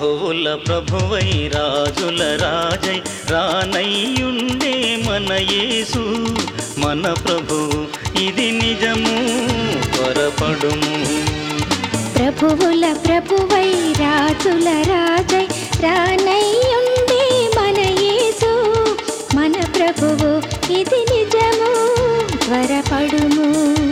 ప్రభువుల ప్రభువై రాజుల రాజై రానయ్యుండే మన యేసు మన ప్రభువు ఇది నిజము త్వరపడుము ప్రభువుల ప్రభువై రాజుల రాజై రానయ్యుండే మన యేసు మన ప్రభువు ఇది నిజము త్వరపడుము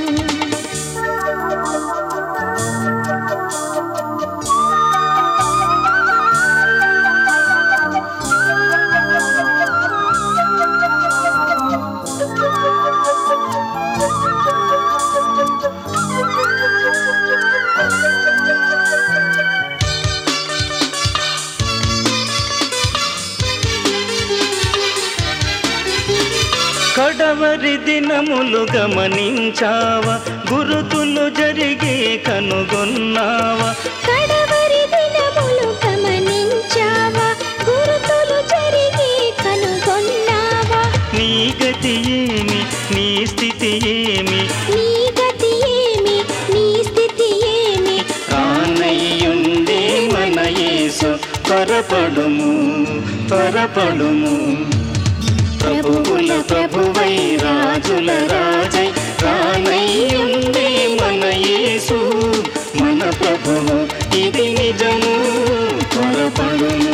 కడవరి దినములు గమనించావా గురుతులు జరిగే కనుగొన్నావా కడవరి దినములు గమనించావా గురుతులు జరిగి కనుగొన్నావా నీ గతి ఏమి నీ స్థితి ఏమి నీ గతి ఏమి నీ స్థితి ఏమి రానయ్యుండే మన యేసు త్వరపడుము త్వరపడుము ప్రభువుల ప్రభువై రాజుల రాజై రానయ్యుండే మన యేసు మన ప్రభువు ఇది నిజము త్వరపడుము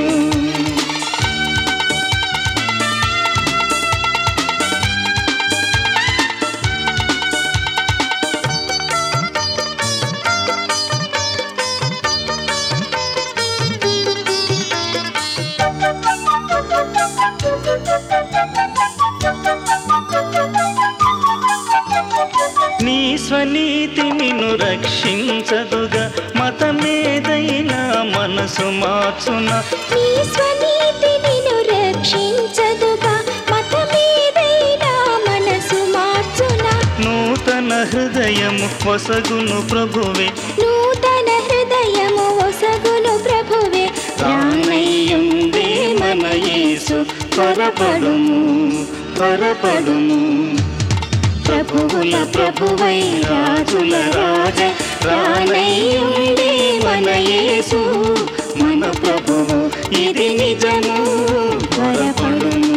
నీ స్వనీతి నిన్ను రక్షించదుగా మతమేదైనా మనసు మార్చున నీ స్వనీతి నిన్ను రక్షించదుగా మతమేదైనా మనసు మార్చునా నూతన హృదయము వసగును ప్రభువే నూతన హృదయము ఒసగును ప్రభువే రానయ్యుండే మన యేసు త్వరపడుము త్వరపడుము ప్రభువుల ప్రభువై రాజుల రాజ రానయ్యుండే మన యేసు మన ప్రభువు ఇది నిజము త్వరపడుము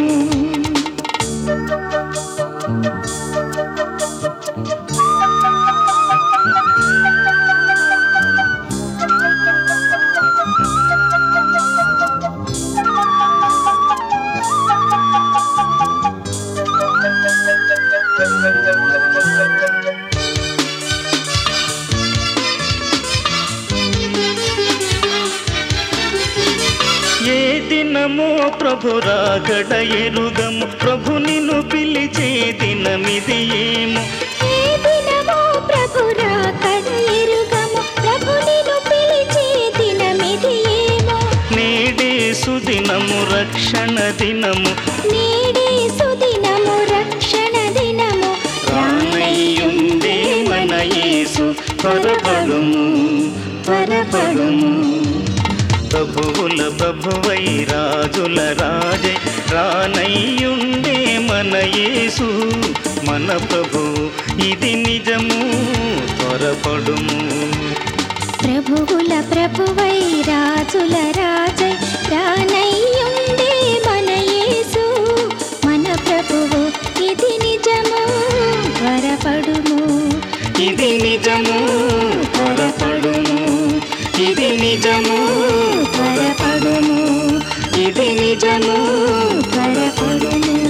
ఏ దినమో ప్రభు రాగడ ఎరుగము ప్రభు నిన్ను పిలిచే దినమిది ఏమో ఏ దినమో ప్రభు రాకడ ఎరుగము ప్రభు నిన్ను పిలిచే దినమిది ఏమో నేడే సుదినము రక్షణ దినము నేడే సుదినము రక్షణ దినము రానయ్యుండే మన యేసు త్వరపడుము త్వరపడుము ప్రభువుల ప్రభువై రాజుల రాజై రానయ్యుండే మన యేసు మన ప్రభు ఇది నిజము త్వరపడుము ప్రభువుల ప్రభువై రాజుల రాజై రానయ్యుండే మన యేసు మన ప్రభువు ఇది నిజము త్వరపడుము ఇది నిజము త్వరపడుము ఇది నిజము త్వరపడుము ఇది నిజము త్వరపడుము